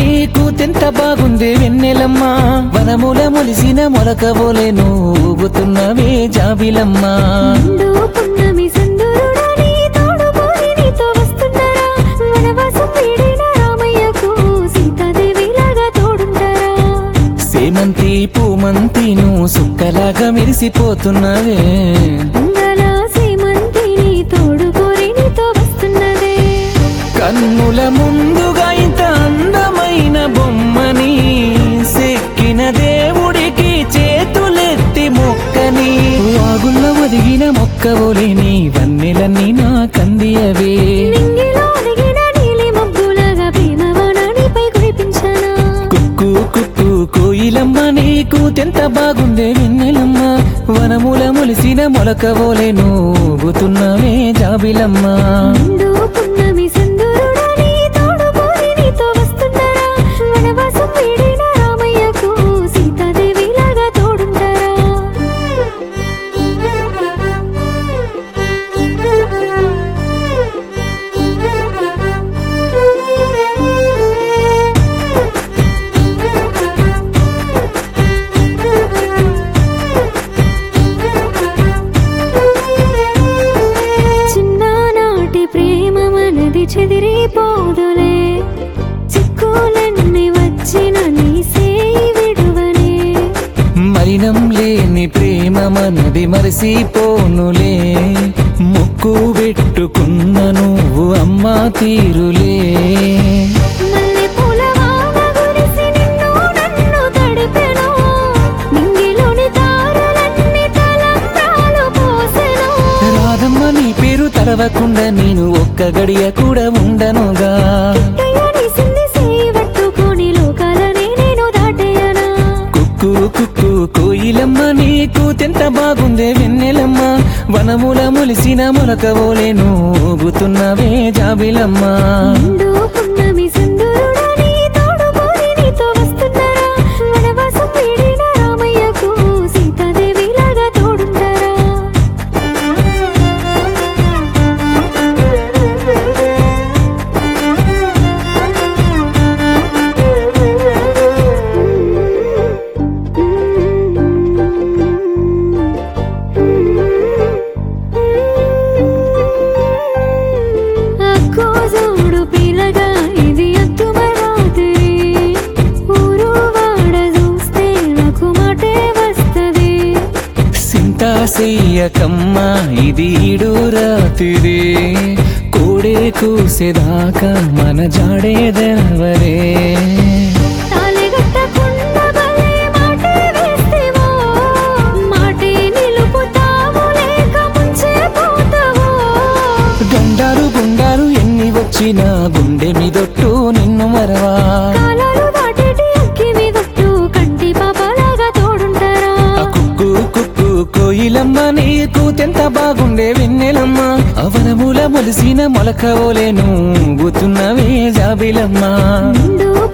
నీకు తెంత బాగుంది వెన్నెలమ్మ వనముల మొలిసిన మొలకవోలే నువ్వుతున్నవే జాబిలమ్మా నిండు పున్నమి సందురుడా నీ తోడుకోని నీతో వస్తున్నారా వనవాసం వీడిన రామయ్యకు సీతాదేవిలాగా తోడుంటారా సేమంతి పూమంతి నువ్వు సుక్కలాగా మెరిసిపోతున్నవే అందాల సీమంతిని తోడుకోరి నీతో వస్తున్నదే కన్నుల ముందుగా ఇంత అందమైన బొమ్మని సెక్కిన దేవుడికి చేతులెత్తి మొక్కని వాగుల్ల ఒదిగిన మొక్కవోలేని వన్నెలన్నీ నా కందియవే నింగిలో ఒదిగిన నీలి మబ్బులాగా ప్రేమ వానానిపై కురిపించానా కుక్కు కుక్కు కోయిలమ్మ నీకు తెంత బాగుందే వెన్నెలమ్మ వనముల ములిసిన మొలకవోలే నూగుతున్నవే జాబిలమ్మ నిండు పున్నమి సందురుడా నీ తోడుకోరి నీతో వస్తున్నారా వనవాసం వీడిన రామయ్యకు సీతాదేవిలాగా చిన్ననాటి ప్రేమ మనది చెదిరిపోదులే చిక్కులన్నీ వచ్చిన నీ సేయి విడువనే మలినం లేని ప్రేమ మనది మరిసిపోనులే ముక్కు పెట్టుకున్న నువ్వు అమ్మా తీరులే మల్లె పూల వాన గురిసి నిన్ను నన్ను తడిపెను నింగిలోని తారలన్నీ తలంబ్రాలు పోసెను రాధమ్మ నీ పేరు తలవకుండా నేను ఒక్క గడియ కూడా ఉండనుగా దయ్యాని సింది సేయి పట్టుకొని లోకాలనే నేను దాటేయనా కుక్కు కుక్కు కోయిలమ్మ నీకు తెంత బాగుందే వెన్నెలమ్మ వనముల ములిసిన మొలకవోలే నూగుతున్నవే జాబిలమ్మ నిండు పున్నమి సందురుడా నీ తోడుకోరి నీతో వస్తున్నారా వనవాసం వీడిన రామయ్యకు సీతాదేవిలాగా తోడుంటారా అక్కోజోడు పిల్లగా ఇది అద్దుమరాత్రి ఊరు వాడ చూస్తే నాకు మాటే వస్తది సింతాసేయకమ్మ ఇది ఈడు రాతిరి కోడే కూసేదాకా మన జాడేదెవరే తాళిగట్టకుండా భలే మాటే వేస్తేవో మాటే నిలుపుతావో లేక ముంచే పోతావో గండాలు గుండాలు ఎన్ని వచ్చినా గుండె మీదొట్టు నిన్ను మరవా కాలాలు దాటేటి అక్కి మీదొట్టు కంటి పాపలాగా తోడుంటారా ఆ కుక్కు కుక్కు కోయిలమ్మ నీకు తెంత బాగుండే వెన్నెలమ్మ అవనముల మొలిసిన మొలకవోలే నువ్వుతున్నవే జాబిలమ్మ నిండు